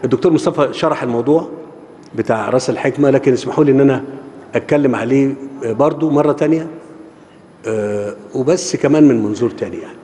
الدكتور مصطفى شرح الموضوع بتاع راس الحكمه لكن اسمحوا لي ان انا اتكلم عليه برضو مره تانية آه، وبس كمان من منظور تاني يعني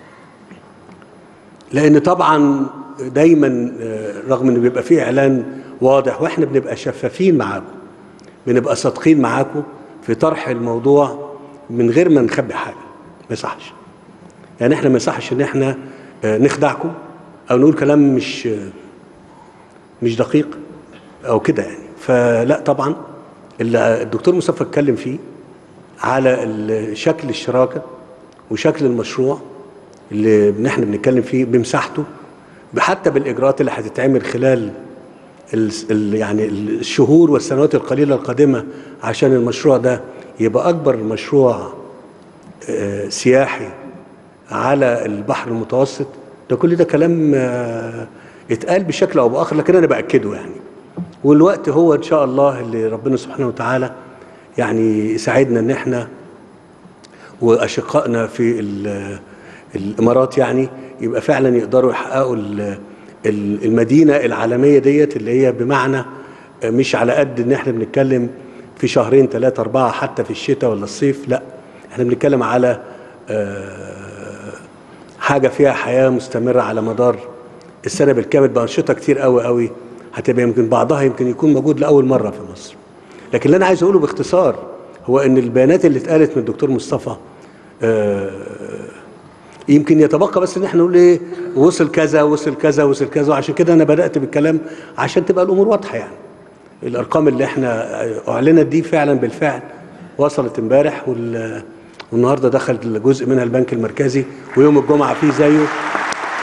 لان طبعا دايما آه، رغم ان بيبقى فيه اعلان واضح واحنا بنبقى شفافين معاكم بنبقى صادقين معاكم في طرح الموضوع من غير ما نخبي حاجه ما يصحش يعني احنا ما يصحش ان احنا آه، نخدعكم او نقول كلام مش آه، مش دقيق او كده يعني فلا طبعا اللي الدكتور مصطفى اتكلم فيه على ال- شكل الشراكه وشكل المشروع اللي احنا بنتكلم فيه بمساحته حتى بالاجراءات اللي هتتعمل خلال ال ال يعني الشهور والسنوات القليله القادمه عشان المشروع ده يبقى اكبر مشروع آه، سياحي على البحر المتوسط ده كل ده كلام آه، اتقال بشكل او باخر لكن انا باكده يعني والوقت هو ان شاء الله اللي ربنا سبحانه وتعالى يعني يساعدنا ان احنا واشقائنا في ال- الامارات يعني يبقى فعلا يقدروا يحققوا ال- ال- المدينه العالميه ديت اللي هي بمعنى مش على قد ان احنا بنتكلم في شهرين ثلاثه اربعه حتى في الشتاء ولا الصيف لا احنا بنتكلم على آه، حاجه فيها حياه مستمره على مدار السنه بالكامل بانشطه كتير قوي قوي هتبقى يمكن بعضها يمكن يكون موجود لاول مره في مصر لكن اللي انا عايز اقوله باختصار هو ان البيانات اللي اتقالت من الدكتور مصطفى آه، يمكن يتبقى بس ان احنا نقول ايه وصل كذا وصل كذا وصل كذا وعشان كده انا بدات بالكلام عشان تبقى الامور واضحه يعني الارقام اللي احنا اعلنت دي فعلا بالفعل وصلت امبارح وال والنهارده دخل جزء منها البنك المركزي ويوم الجمعه فيه زيه ف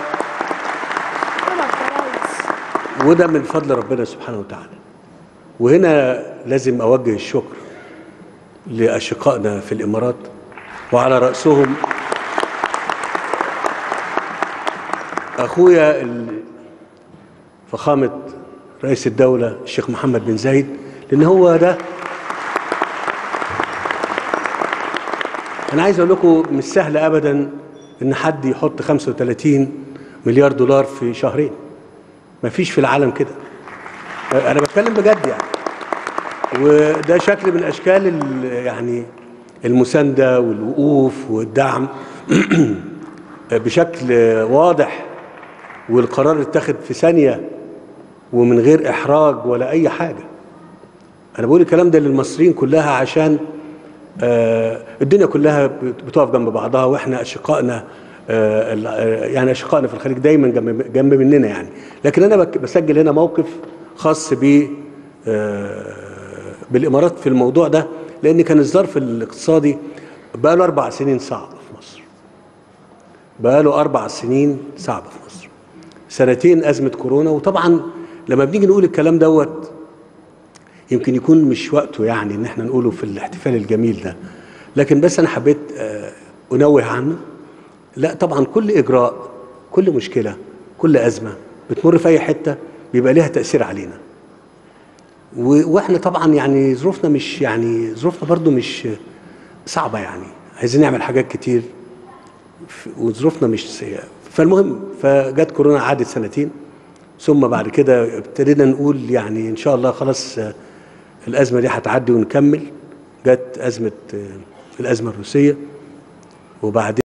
وده من فضل ربنا سبحانه وتعالى وهنا لازم اوجه الشكر لاشقائنا في الامارات وعلى راسهم اخويا ال- فخامه رئيس الدوله الشيخ محمد بن زايد لان هو ده انا عايز اقول لكم مش سهل ابدا ان حد يحط 35 مليار دولار في شهرين ما فيش في العالم كده انا بتكلم بجد يعني وده شكل من اشكال ال- يعني المسانده والوقوف والدعم بشكل واضح والقرار اتخذ في ثانيه ومن غير احراج ولا اي حاجه انا بقول الكلام ده للمصريين كلها عشان آه، الدنيا كلها بت- بتقف جنب بعضها واحنا اشقائنا آه، ال- آه، يعني اشقائنا في الخليج دايما جنب جنب مننا يعني لكن انا بك- بسجل هنا موقف خاص ب آه، بالامارات في الموضوع ده لان كان الظرف الاقتصادي بقى له اربع سنين صعب في مصر بقى له اربع سنين صعبه في مصر سنتين ازمه كورونا وطبعا لما بنيجي نقول الكلام دوت يمكن يكون مش وقته يعني ان احنا نقوله في الاحتفال الجميل ده لكن بس انا حبيت آه، انوه عنه لا طبعا كل اجراء كل مشكله كل ازمه بتمر في اي حته بيبقى ليها تاثير علينا و- واحنا طبعا يعني ظروفنا مش يعني ظروفنا برضو مش صعبه يعني عايزين نعمل حاجات كتير ف- وظروفنا مش سيئه فالمهم فجت كورونا قعدت سنتين ثم بعد كده ابتدينا نقول يعني ان شاء الله خلاص آه، الازمه دي هتعدي ونكمل جت ازمه آه، الازمه الروسيه وبعدين